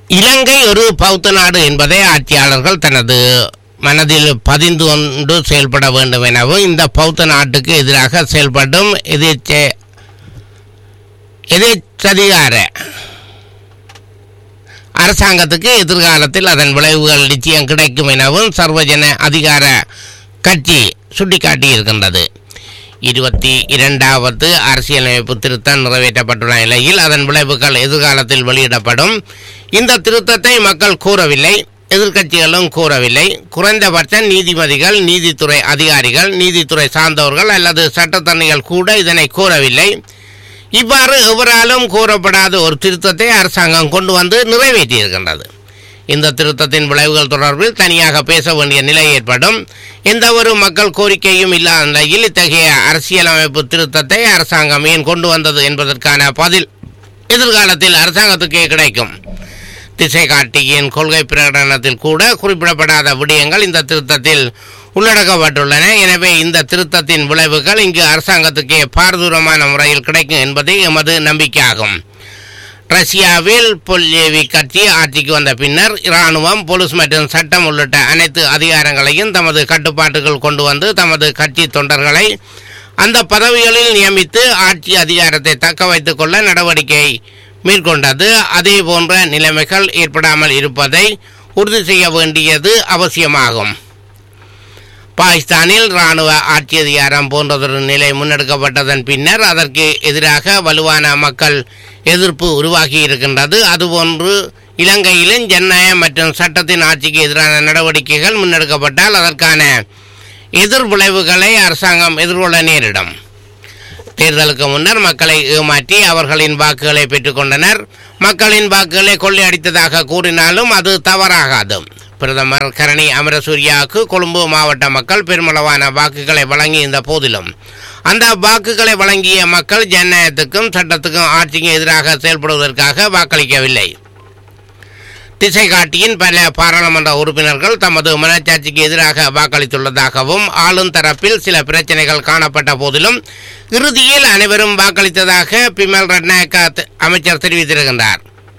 இலங்கை ஒரு பௌத்த நாடு என்பதை ஆட்சியாளர்கள் தனது மனதில் பதிந்து கொண்டு செயல்பட வேண்டும் எனவும் இந்த பௌத்த நாட்டுக்கு எதிராக செயல்படும் எதிர்ச்ச எதிர்ச்சதிகார அரசாங்கத்துக்கு எதிர்காலத்தில் அதன் விளைவுகள் நிச்சயம் கிடைக்கும் எனவும் சர்வஜன அதிகார கட்சி சுட்டிக்காட்டியிருக்கின்றது இருபத்தி இரண்டாவது அரசியலமைப்பு திருத்தம் நிறைவேற்றப்பட்டுள்ள நிலையில் அதன் விளைவுகள் எதிர்காலத்தில் வெளியிடப்படும் இந்த திருத்தத்தை மக்கள் கூறவில்லை எதிர்க்கட்சிகளும் கூறவில்லை குறைந்தபட்ச நீதிபதிகள் நீதித்துறை அதிகாரிகள் நீதித்துறை சார்ந்தவர்கள் அல்லது சட்டத்தரணிகள் கூட இதனை கூறவில்லை இவ்வாறு எவராலும் கூறப்படாத ஒரு திருத்தத்தை அரசாங்கம் கொண்டு வந்து நிறைவேற்றியிருக்கின்றது இந்த திருத்தத்தின் விளைவுகள் தொடர்பில் தனியாக பேச வேண்டிய நிலை ஏற்படும் எந்த ஒரு மக்கள் கோரிக்கையும் இல்லாத நிலையில் இத்தகைய அரசியலமைப்பு திருத்தத்தை அரசாங்கம் ஏன் கொண்டு வந்தது என்பதற்கான பதில் எதிர்காலத்தில் அரசாங்கத்துக்கே கிடைக்கும் திசை காட்டியின் கொள்கை பிரகடனத்தில் கூட குறிப்பிடப்படாத விடயங்கள் இந்த திருத்தத்தில் உள்ளடக்கப்பட்டுள்ளன எனவே இந்த திருத்தத்தின் விளைவுகள் இங்கு அரசாங்கத்துக்கே பாரதூரமான முறையில் கிடைக்கும் என்பதே எமது நம்பிக்கையாகும் ரஷ்யாவில் பொல்யேவி கட்சி ஆட்சிக்கு வந்த பின்னர் இராணுவம் போலீஸ் மற்றும் சட்டம் உள்ளிட்ட அனைத்து அதிகாரங்களையும் தமது கட்டுப்பாட்டுக்குள் கொண்டு வந்து தமது கட்சி தொண்டர்களை அந்த பதவிகளில் நியமித்து ஆட்சி அதிகாரத்தை தக்க வைத்துக் கொள்ள நடவடிக்கை மேற்கொண்டது அதே போன்ற நிலைமைகள் ஏற்படாமல் இருப்பதை உறுதி செய்ய வேண்டியது அவசியமாகும் பாகிஸ்தானில் இராணுவ ஆட்சி அதிகாரம் போன்றதொரு நிலை முன்னெடுக்கப்பட்டதன் பின்னர் அதற்கு எதிராக வலுவான மக்கள் எதிர்ப்பு உருவாகி இருக்கின்றது அதுபோன்று இலங்கையிலும் ஜனநாயகம் மற்றும் சட்டத்தின் ஆட்சிக்கு எதிரான நடவடிக்கைகள் முன்னெடுக்கப்பட்டால் அதற்கான எதிர் விளைவுகளை அரசாங்கம் எதிர்கொள்ள நேரிடும் தேர்தலுக்கு முன்னர் மக்களை ஏமாற்றி அவர்களின் வாக்குகளை பெற்றுக்கொண்டனர் மக்களின் வாக்குகளை கொள்ளையடித்ததாக கூறினாலும் அது தவறாகாது பிரதமர் கரணி அமரசூரியாவுக்கு கொழும்பு மாவட்ட மக்கள் பெருமளவான வாக்குகளை வழங்கியிருந்த போதிலும் அந்த வாக்குகளை வழங்கிய மக்கள் ஜனநாயகத்துக்கும் சட்டத்துக்கும் ஆட்சிக்கும் எதிராக செயல்படுவதற்காக வாக்களிக்கவில்லை திசை காட்டியின் பல பாராளுமன்ற உறுப்பினர்கள் தமது மனச்சாட்சிக்கு எதிராக வாக்களித்துள்ளதாகவும் ஆளும் தரப்பில் சில பிரச்சனைகள் காணப்பட்ட போதிலும் இறுதியில் அனைவரும் வாக்களித்ததாக பிமல் ரட்நாயக்க த- அமைச்சர் தெரிவித்திருக்கின்றார்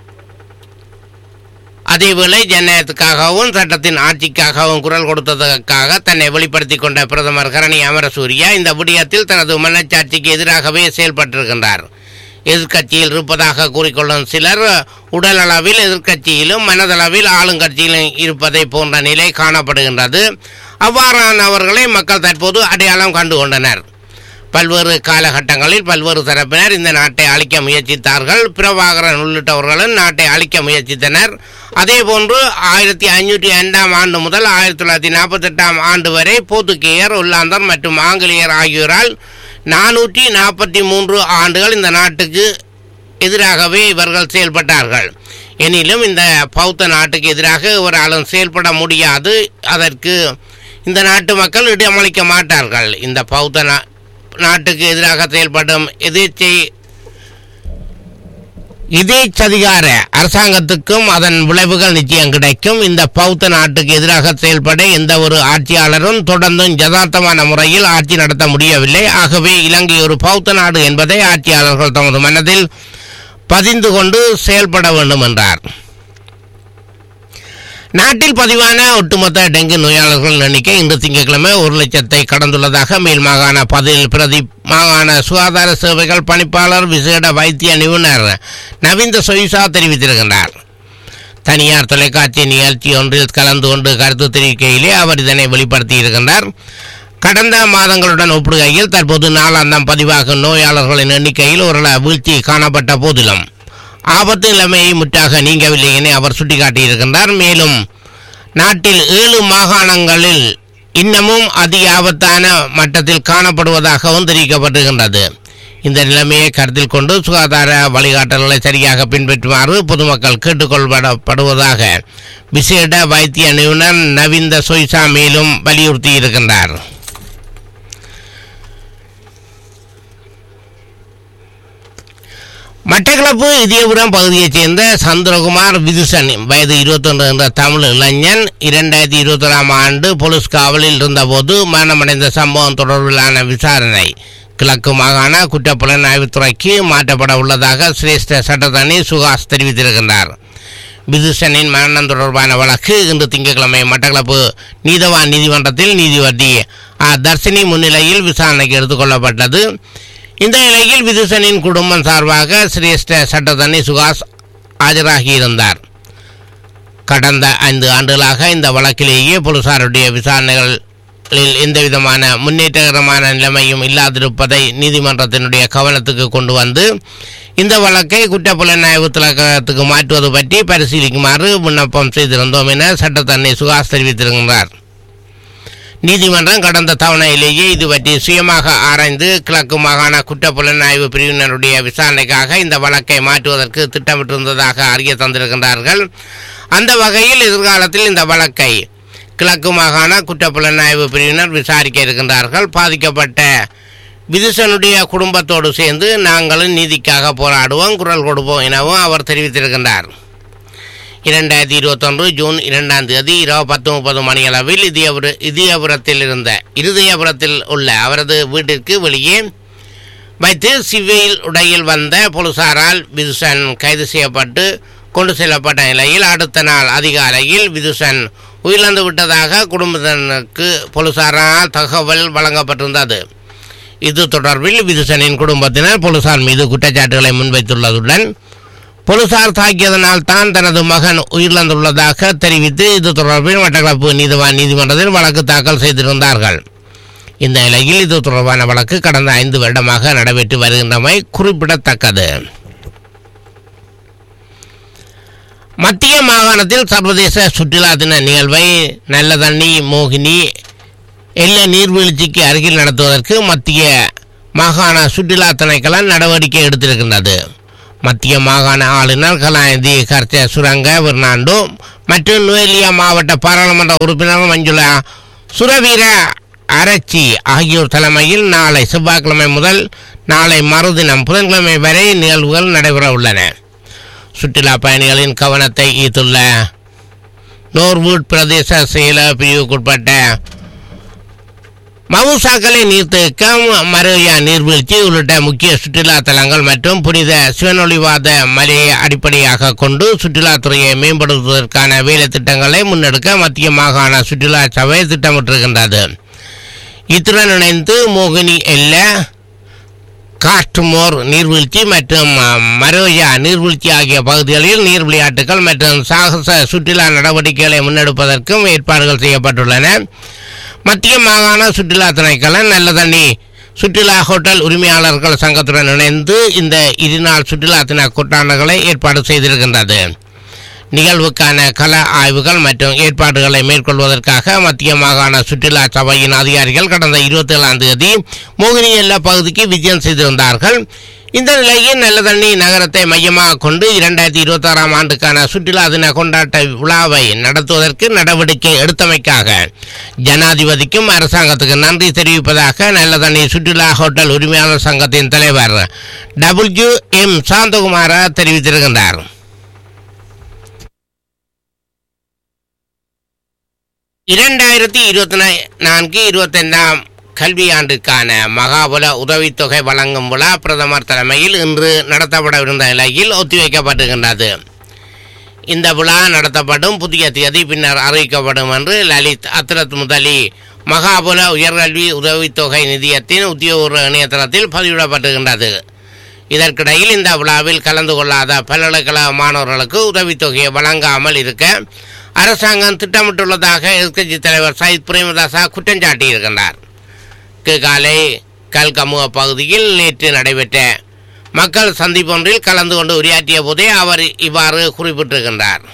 அதேவேளை ஜனநாயகத்துக்காகவும் சட்டத்தின் ஆட்சிக்காகவும் குரல் கொடுத்ததற்காக தன்னை வெளிப்படுத்திக் கொண்ட பிரதமர் கரணி அமரசூரியா இந்த விடயத்தில் தனது மனச்சாட்சிக்கு எதிராகவே செயல்பட்டிருக்கின்றார் எதிர்க்கட்சியில் இருப்பதாக கூறிக்கொள்ளும் சிலர் உடலளவில் எதிர்க்கட்சியிலும் மனதளவில் ஆளுங்கட்சியிலும் இருப்பதை போன்ற நிலை காணப்படுகின்றது அவ்வாறானவர்களை மக்கள் தற்போது அடையாளம் கண்டு கொண்டனர் பல்வேறு காலகட்டங்களில் பல்வேறு தரப்பினர் இந்த நாட்டை அழிக்க முயற்சித்தார்கள் பிரபாகரன் உள்ளிட்டவர்களும் நாட்டை அழிக்க முயற்சித்தனர் அதேபோன்று ஆயிரத்தி ஐநூற்றி ஐந்தாம் ஆண்டு முதல் ஆயிரத்தி தொள்ளாயிரத்தி நாற்பத்தெட்டாம் ஆண்டு வரை போர்த்துகேயர் ஒல்லாந்தர் மற்றும் ஆங்கிலேயர் ஆகியோரால் நானூற்றி நாற்பத்தி மூன்று ஆண்டுகள் இந்த நாட்டுக்கு எதிராகவே இவர்கள் செயல்பட்டார்கள் எனினும் இந்த பௌத்த நாட்டுக்கு எதிராக இவராலும் செயல்பட முடியாது அதற்கு இந்த நாட்டு மக்கள் இடமளிக்க மாட்டார்கள் இந்த பௌத்த நா- நாட்டுக்கு எதிராக செயல்படும் எதிர்ச்சை இதேச்சதிகார அரசாங்கத்துக்கும் அதன் விளைவுகள் நிச்சயம் கிடைக்கும் இந்த பௌத்த நாட்டுக்கு எதிராக செயல்பட எந்த ஒரு ஆட்சியாளரும் தொடர்ந்தும் யதார்த்தமான முறையில் ஆட்சி நடத்த முடியவில்லை ஆகவே இலங்கை ஒரு பௌத்த நாடு என்பதை ஆட்சியாளர்கள் தமது மனதில் பதிந்து கொண்டு செயல்பட வேண்டும் என்றார் நாட்டில் பதிவான ஒட்டுமொத்த டெங்கு நோயாளர்கள் எண்ணிக்கை இன்று திங்கட்கிழமை ஒரு லட்சத்தை கடந்துள்ளதாக மேல் மாகாண பதில் பிரதி மாகாண சுகாதார சேவைகள் பணிப்பாளர் விசேட வைத்திய நிபுணர் நவீந்த சொய்சா தெரிவித்திருக்கின்றார் தனியார் தொலைக்காட்சி நிகழ்ச்சி ஒன்றில் கலந்து கொண்டு கருத்து தெரிவிக்கையிலே அவர் இதனை வெளிப்படுத்தியிருக்கின்றார் கடந்த மாதங்களுடன் ஒப்பிடுகையில் தற்போது நாளாந்தம் பதிவாகும் நோயாளர்களின் எண்ணிக்கையில் ஒரு வீழ்ச்சி காணப்பட்ட போதிலும் ஆபத்து நிலைமையை முற்றாக நீங்கவில்லை என அவர் சுட்டிக்காட்டியிருக்கின்றார் மேலும் நாட்டில் ஏழு மாகாணங்களில் இன்னமும் அதிக ஆபத்தான மட்டத்தில் காணப்படுவதாகவும் தெரிவிக்கப்பட்டிருக்கின்றது இந்த நிலைமையை கருத்தில் கொண்டு சுகாதார வழிகாட்டல்களை சரியாக பின்பற்றுமாறு பொதுமக்கள் கேட்டுக்கொள்ளப்படுவதாக விசேட வைத்திய நிபுணர் நவீந்த சொய்சா மேலும் வலியுறுத்தியிருக்கின்றார் மட்டக்களப்பு இதயபுரம் பகுதியைச் சேர்ந்த சந்திரகுமார் விதுசன் வயது இருபத்தொன்று என்ற தமிழ் இளைஞன் இரண்டாயிரத்தி இருபத்தொராம் ஆண்டு போலீஸ் காவலில் இருந்தபோது மரணமடைந்த சம்பவம் தொடர்பிலான விசாரணை கிழக்கு மாகாண குற்றப்புலனாய்வுத்துறைக்கு மாற்றப்பட உள்ளதாக சிரேஷ்ட சட்டத்தரணி சுகாஸ் தெரிவித்திருக்கின்றார் விதுஷனின் மரணம் தொடர்பான வழக்கு இன்று திங்கட்கிழமை மட்டக்களப்பு நீதவான் நீதிமன்றத்தில் நீதிபதி ஆ. தர்ஷினி முன்னிலையில் விசாரணைக்கு எடுத்துக்கொள்ளப்பட்டது இந்த நிலையில் விதுஷனின் குடும்பம் சார்பாக சிரேஷ்ட சட்டத்தரணி சுகாஸ் ஆஜராகியிருந்தார் கடந்த ஐந்து ஆண்டுகளாக இந்த வழக்கிலேயே போலீசாருடைய விசாரணைகளில் எந்தவிதமான முன்னேற்றகரமான நிலைமையும் இல்லாதிருப்பதை நீதிமன்றத்தினுடைய கவனத்துக்கு கொண்டு வந்து இந்த வழக்கை குற்றப்புலனாய்வு திலகத்துக்கு மாற்றுவது பற்றி பரிசீலிக்குமாறு விண்ணப்பம் செய்திருந்தோம் என சட்டத்தரணி சுகாஸ் தெரிவித்திருக்கிறார் நீதிமன்றம் கடந்த தவணையிலேயே இது பற்றி சுயமாக ஆராய்ந்து கிழக்கு மாகாண குற்றப்புலனாய்வு பிரிவினருடைய விசாரணைக்காக இந்த வழக்கை மாற்றுவதற்கு திட்டமிட்டிருந்ததாக அறிய தந்திருக்கின்றார்கள் அந்த வகையில் எதிர்காலத்தில் இந்த வழக்கை கிழக்கு மாகாண குற்றப்புலனாய்வு பிரிவினர் விசாரிக்க இருக்கின்றார்கள் பாதிக்கப்பட்ட விதுசனுடைய குடும்பத்தோடு சேர்ந்து நாங்களும் நீதிக்காக போராடுவோம் குரல் கொடுப்போம் எனவும் அவர் தெரிவித்திருக்கின்றார் இரண்டாயிரத்தி இருபத்தொன்று ஜூன் இரண்டாம் தேதி இரவு பத்து முப்பது மணியளவில் இதயபுர இதயபுரத்தில் இருந்த இருதயபுரத்தில் உள்ள அவரது வீட்டிற்கு வெளியே வைத்து சிவில் உடையில் வந்த போலீசாரால் விதுசன் கைது செய்யப்பட்டு கொண்டு செல்லப்பட்ட நிலையில் அடுத்த நாள் அதிகாலையில் விதுசன் உயிரிழந்து விட்டதாக குடும்பத்தினருக்கு போலீசாரால் தகவல் வழங்கப்பட்டிருந்தது இது தொடர்பில் விதுசனின் குடும்பத்தினர் போலீசார் மீது குற்றச்சாட்டுகளை முன்வைத்துள்ளதுடன் போலீசார் தாக்கியதனால் தான் தனது மகன் உயிரிழந்துள்ளதாக தெரிவித்து இது தொடர்பில் மட்டக்களப்பு நீதிவான் நீதிமன்றத்தில் வழக்கு தாக்கல் செய்திருந்தார்கள் இந்த நிலையில் இது தொடர்பான வழக்கு கடந்த ஐந்து வருடமாக நடைபெற்று வருகின்றமை குறிப்பிடத்தக்கது மத்திய மாகாணத்தில் சர்வதேச சுற்றுலா தின நிகழ்வை நல்லதண்ணி மோகினி எல்ல நீர்வீழ்ச்சிக்கு அருகில் நடத்துவதற்கு மத்திய மாகாண சுற்றுலா திணைக்களம் நடவடிக்கை எடுத்திருக்கின்றது மத்திய மாகாண ஆளுநர் கலாநிதி கர்ச்ச சுரங்க பெர்னாண்டோ மற்றும் நுவேலியா மாவட்ட பாராளுமன்ற உறுப்பினர் மஞ்சுளா சுரவீர அரச்சி ஆகியோர் தலைமையில் நாளை செவ்வாய்க்கிழமை முதல் நாளை மறுதினம் புதன்கிழமை வரை நிகழ்வுகள் நடைபெற உள்ளன சுற்றுலா பயணிகளின் கவனத்தை ஈர்த்துள்ள நோர்வூட் பிரதேச செயல பிரிவுக்குட்பட்ட மவுசாக்கலை நீர்த்தேக்கம் மரோயா நீர்வீழ்ச்சி உள்ளிட்ட முக்கிய சுற்றுலா தலங்கள் மற்றும் புனித சிவனொளிவாத மலையை அடிப்படையாக கொண்டு சுற்றுலாத்துறையை மேம்படுத்துவதற்கான வேலை திட்டங்களை முன்னெடுக்க மத்திய மாகாண சுற்றுலா சபை திட்டமிட்டிருக்கின்றது இத்துடன் இணைந்து மோகினி எல்ல காட்டுமோர் நீர்வீழ்ச்சி மற்றும் அஹ், மரோயா நீர்வீழ்ச்சி ஆகிய பகுதிகளில் நீர் விளையாட்டுகள் மற்றும் சாகச சுற்றுலா நடவடிக்கைகளை முன்னெடுப்பதற்கும் ஏற்பாடுகள் செய்யப்பட்டுள்ளன மத்திய மாகாண சுற்றுலா திணைக்களம் நல்ல தண்ணி சுற்றுலா ஹோட்டல் உரிமையாளர்கள் சங்கத்துடன் இணைந்து இந்த இருநாள் சுற்றுலா தின கூட்டாண்டுகளை ஏற்பாடு செய்திருக்கின்றது நிகழ்வுக்கான கள ஆய்வுகள் மற்றும் ஏற்பாடுகளை மேற்கொள்வதற்காக மத்திய மாகாண சுற்றுலா சபையின் அதிகாரிகள் கடந்த இருபத்தி ஏழாம் தேதி மோகினி எல்ல பகுதிக்கு விஜயம் செய்திருந்தார்கள் இந்த நிலையில் நல்லதண்ணி நகரத்தை மையமாக கொண்டு இரண்டாயிரத்தி இருபத்தாறாம் ஆண்டுக்கான சுற்றுலா தின கொண்டாட்ட விழாவை நடத்துவதற்கு நடவடிக்கை எடுத்தமைக்காக ஜனாதிபதிக்கும் அரசாங்கத்துக்கு நன்றி தெரிவிப்பதாக நல்லதண்ணி சுற்றுலா ஹோட்டல் உரிமையாளர் சங்கத்தின் தலைவர் டபிள்யூ எம் சாந்தகுமார தெரிவித்திருக்கின்றார் இரண்டாயிரத்தி இருபத்தி நான்கு இருபத்தைந்தாம் கல்வியாண்டுக்கான மகாபல உதவித்தொகை வழங்கும் விழா பிரதமர் தலைமையில் இன்று நடத்தப்படவிருந்த நிலையில் ஒத்திவைக்கப்பட்டிருக்கின்றது இந்த விழா நடத்தப்படும் புதிய தேதி பின்னர் அறிவிக்கப்படும் என்று லலித் அத்ரத் முதலி மகாபல உயர்கல்வி உதவித்தொகை நிதியத்தின் உத்தியோகபூர்வ இணையதளத்தில் பதிவிடப்பட்டிருக்கின்றது இதற்கிடையில் இந்த விழாவில் கலந்து கொள்ளாத பல்கலைக்கழக மாணவர்களுக்கு உதவித்தொகையை வழங்காமல் இருக்க அரசாங்கம் திட்டமிட்டுள்ளதாக எதிர்க்கட்சி தலைவர் சயித் பிரேமதாசா குற்றம் சாட்டியிருக்கின்றார் காலை கல்கமுக பகுதியில் நேற்று நடைபெற்ற மக்கள் சந்திப்பொன்றில் கலந்து கொண்டு உரையாற்றிய போதே அவர் இவ்வாறு குறிப்பிட்டிருக்கின்றார்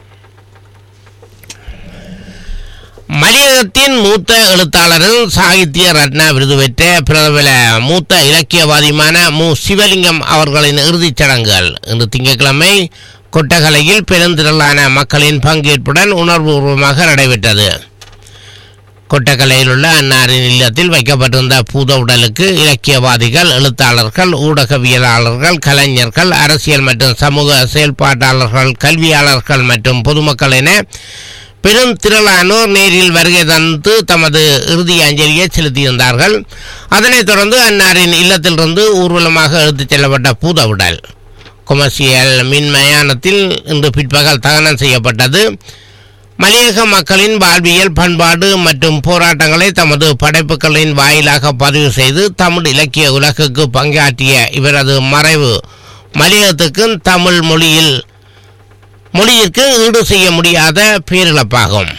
மலையகத்தின் மூத்த எழுத்தாளரும் சாகித்ய ரத்னா விருது பெற்ற பிரபல மூத்த இலக்கியவாதியுமான மு சிவலிங்கம் அவர்களின் இறுதிச் சடங்குகள் இன்று திங்கட்கிழமை கொட்டகலையில் பெருந்திரளான மக்களின் பங்கேற்புடன் உணர்வுபூர்வமாக நடைபெற்றது கொட்டக்கலையில் உள்ள அன்னாரின் இல்லத்தில் வைக்கப்பட்டிருந்த பூத உடலுக்கு இலக்கியவாதிகள் எழுத்தாளர்கள் ஊடகவியலாளர்கள் கலைஞர்கள் அரசியல் மற்றும் சமூக செயல்பாட்டாளர்கள் கல்வியாளர்கள் மற்றும் பொதுமக்கள் என பெரும் திரளானோர் நேரில் வருகை தந்து தமது இறுதி அஞ்சலியை செலுத்தியிருந்தார்கள் அதனைத் தொடர்ந்து அன்னாரின் இல்லத்திலிருந்து ஊர்வலமாக எடுத்துச் செல்லப்பட்ட பூதவுடல் கொமர்சியல் மின் மயானத்தில் இன்று பிற்பகல் தகனம் செய்யப்பட்டது மலையக மக்களின் வாழ்வியல் பண்பாடு மற்றும் போராட்டங்களை தமது படைப்புகளின் வாயிலாக பதிவு செய்து தமிழ் இலக்கிய உலகுக்கு பங்காற்றிய இவரது மறைவு மலையகத்துக்கும் தமிழ் மொழியில் மொழியிற்கு ஈடு செய்ய முடியாத பேரிழப்பாகும்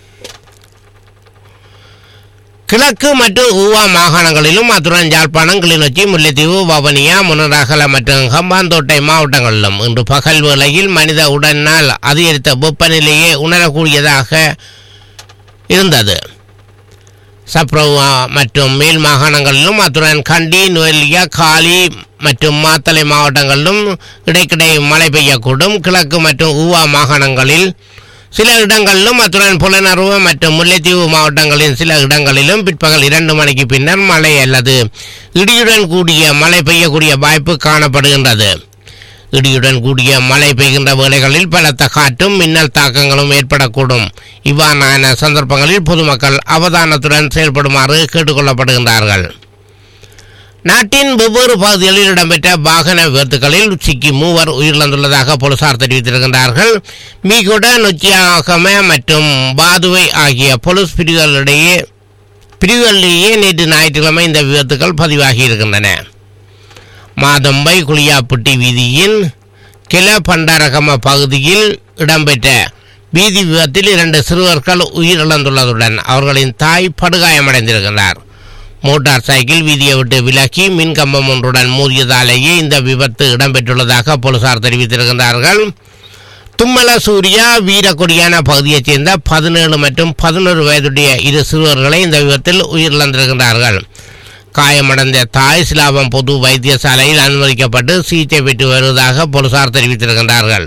கிழக்கு மற்றும் ஊவா மாகாணங்களிலும் அத்துடன் யாழ்ப்பாணம் கிளிநொச்சி முல்லைத்தீவு வவனியா முனராகல மற்றும் ஹம்பாந்தோட்டை மாவட்டங்களிலும் இன்று பகல் வேளையில் மனித உடனால் அதிகரித்த வெப்பநிலையே உணரக்கூடியதாக இருந்தது சப்ரவா மற்றும் மேல் மாகாணங்களிலும் அத்துடன் கண்டி நுவலியா காலி மற்றும் மாத்தளை மாவட்டங்களிலும் இடைக்கிடை மழை பெய்யக்கூடும் கிழக்கு மற்றும் ஊவா மாகாணங்களில் சில இடங்களிலும் அத்துடன் புலனறுவு மற்றும் முல்லைத்தீவு மாவட்டங்களின் சில இடங்களிலும் பிற்பகல் இரண்டு மணிக்கு பின்னர் மழை அல்லது இடியுடன் கூடிய மழை பெய்யக்கூடிய வாய்ப்பு காணப்படுகின்றது இடியுடன் கூடிய மழை பெய்கின்ற வேளைகளில் பலத்த காற்றும் மின்னல் தாக்கங்களும் ஏற்படக்கூடும் இவ்வாறான சந்தர்ப்பங்களில் பொதுமக்கள் அவதானத்துடன் செயல்படுமாறு கேட்டுக்கொள்ளப்படுகின்றார்கள் நாட்டின் வெவ்வேறு பகுதிகளில் இடம்பெற்ற வாகன விபத்துகளில் சிக்கி மூவர் உயிரிழந்துள்ளதாக போலீசார் தெரிவித்திருக்கின்றார்கள் மீகுட நொச்சியாகம மற்றும் பாதுவை ஆகிய போலீஸ் பிரிவுகளிடையே பிரிவுகளிலேயே நேற்று ஞாயிற்றுக்கிழமை இந்த விபத்துகள் பதிவாகி இருக்கின்றன மாதம்பை குளியாப்பட்டி வீதியின் கிள பண்டாரகம பகுதியில் இடம்பெற்ற வீதி விபத்தில் இரண்டு சிறுவர்கள் உயிரிழந்துள்ளதுடன் அவர்களின் தாய் படுகாயமடைந்திருக்கிறார் மோட்டார் சைக்கிள் வீதியை விட்டு விலகி மின் கம்பம் ஒன்றுடன் மோதியதாலேயே இந்த விபத்து இடம்பெற்றுள்ளதாக போலீசார் தெரிவித்திருக்கின்றார்கள் தும்மல சூர்யா வீரக்கொடியான பகுதியைச் சேர்ந்த பதினேழு மற்றும் பதினோரு வயதுடைய இரு சிறுவர்களை இந்த விபத்தில் உயிரிழந்திருக்கின்றார்கள் காயமடைந்த தாய் சிலாபம் பொது வைத்தியசாலையில் அனுமதிக்கப்பட்டு சிகிச்சை பெற்று வருவதாக போலீசார் தெரிவித்திருக்கின்றார்கள்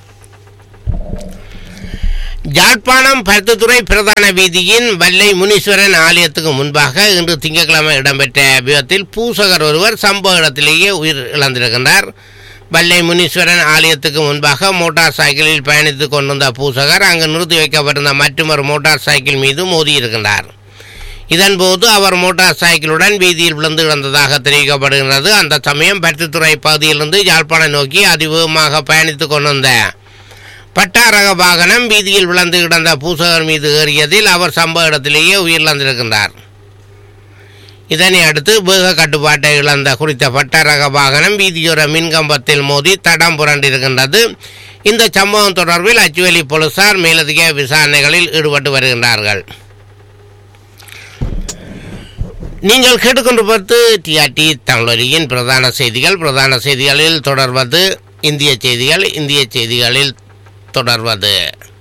யாழ்ப்பாணம் பருத்தித்துறை பிரதான வீதியின் வல்லை முனீஸ்வரன் ஆலயத்துக்கு முன்பாக இன்று திங்கட்கிழமை இடம்பெற்ற விபத்தில் பூசகர் ஒருவர் சம்பவ இடத்திலேயே உயிர் இழந்திருக்கின்றார் வல்லை முனீஸ்வரன் ஆலயத்துக்கு முன்பாக மோட்டார் சைக்கிளில் பயணித்துக் கொண்டிருந்த பூசகர் அங்கு நிறுத்தி வைக்கப்பட்டிருந்த மற்றொரு மோட்டார் சைக்கிள் மீது மோதியிருக்கின்றார் இதன்போது அவர் மோட்டார் சைக்கிளுடன் வீதியில் விழுந்து கிடந்ததாக தெரிவிக்கப்படுகிறது அந்த சமயம் பருத்தித்துறை பகுதியிலிருந்து யாழ்ப்பாணம் நோக்கி அதிவேகமாக பயணித்துக் கொண்டிருந்த பட்டாரக வாகனம் வீதியில் விழுந்து கிடந்த பூசகர் மீது ஏறியதில் அவர் சம்பவ இடத்திலேயே உயிரிழந்திருக்கின்றார் இதனை அடுத்து வேக கட்டுப்பாட்டை இழந்த குறித்த பட்டாரக வாகனம் வீதியோர மின்கம்பத்தில் மோதி தடம் புரண்டிருக்கின்றது இந்த சம்பவம் தொடர்பில் அச்சுவேலி போலீசார் மேலதிக விசாரணைகளில் ஈடுபட்டு வருகின்றார்கள் நீங்கள் கேட்டுக்கொண்டிருப்பது டிஆர்டி தமிழொலியின் பிரதான செய்திகள் பிரதான செய்திகளில் தொடர்வது இந்திய செய்திகள் இந்திய செய்திகளில் தொடர்வது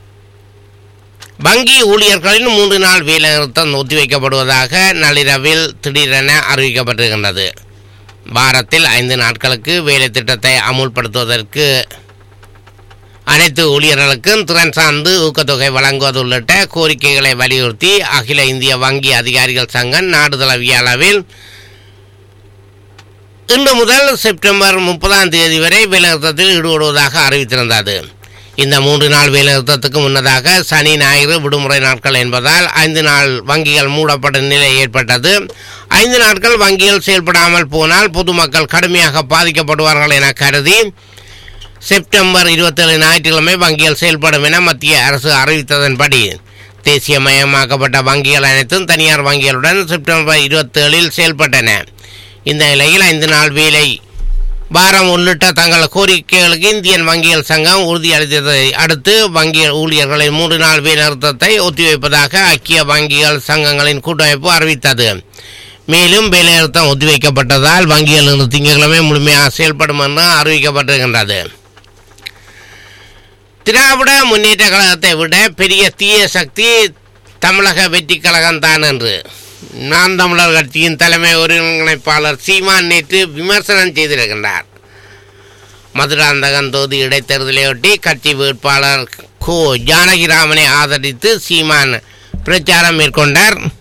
வங்கி ஊழியர்களின் மூன்று நாள் வேலைநிறுத்தம் ஒத்திவைக்கப்படுவதாக நள்ளிரவில் திடீரென அறிவிக்கப்பட்டிருக்கின்றது வாரத்தில் ஐந்து நாட்களுக்கு வேலை திட்டத்தை அமுல்படுத்துவதற்கு அனைத்து ஊழியர்களுக்கும் திறன் சார்ந்து ஊக்கத்தொகை வழங்குவது உள்ளிட்ட கோரிக்கைகளை வலியுறுத்தி அகில இந்திய வங்கி அதிகாரிகள் சங்கம் நாடு தழுவிய அளவில் இன்று முதல் செப்டம்பர் முப்பதாம் தேதி வரை வேலைநிறுத்தத்தில் ஈடுபடுவதாக அறிவித்திருந்தது இந்த மூன்று நாள் வேலைநிறுத்தத்துக்கு முன்னதாக சனி ஞாயிறு விடுமுறை நாட்கள் என்பதால் ஐந்து நாள் வங்கிகள் மூடப்பட்ட நிலை ஏற்பட்டது ஐந்து நாட்கள் வங்கிகள் செயல்படாமல் போனால் பொதுமக்கள் கடுமையாக பாதிக்கப்படுவார்கள் என கருதி செப்டம்பர் இருபத்தேழு ஞாயிற்றுக்கிழமை வங்கிகள் செயல்படும் என மத்திய அரசு அறிவித்ததன்படி தேசியமயமாக்கப்பட்ட வங்கிகள் அனைத்தும் தனியார் வங்கிகளுடன் செப்டம்பர் இருபத்தேழில் செயல்பட்டன இந்த நிலையில் ஐந்து நாள் வேலை வாரம் உள்ளிட்ட தங்கள் கோரிக்கைகளுக்கு இந்தியன் வங்கிகள் சங்கம் உறுதியளித்ததை அடுத்து வங்கி ஊழியர்களின் மூன்று நாள் வேலைநிறுத்தத்தை ஒத்திவைப்பதாக ஐக்கிய வங்கிகள் சங்கங்களின் கூட்டமைப்பு அறிவித்தது மேலும் வேலைநிறுத்தம் ஒத்திவைக்கப்பட்டதால் வங்கிகள் இன்று திங்கட்கிழமை முழுமையாக செயல்படும் என்று அறிவிக்கப்பட்டிருக்கின்றது திராவிட முன்னேற்ற கழகத்தை விட பெரிய தீய சக்தி தமிழக வெற்றி கழகம்தான் என்று நான் தமிழர் கட்சியின் தலைமை ஒருங்கிணைப்பாளர் சீமான் நேற்று விமர்சனம் செய்திருக்கின்றார் மதுராந்தகன் தொகுதி இடைத்தேர்தலையொட்டி கட்சி வேட்பாளர் கோ ஜானகிராமனை ஆதரித்து சீமான் பிரச்சாரம் மேற்கொண்டார்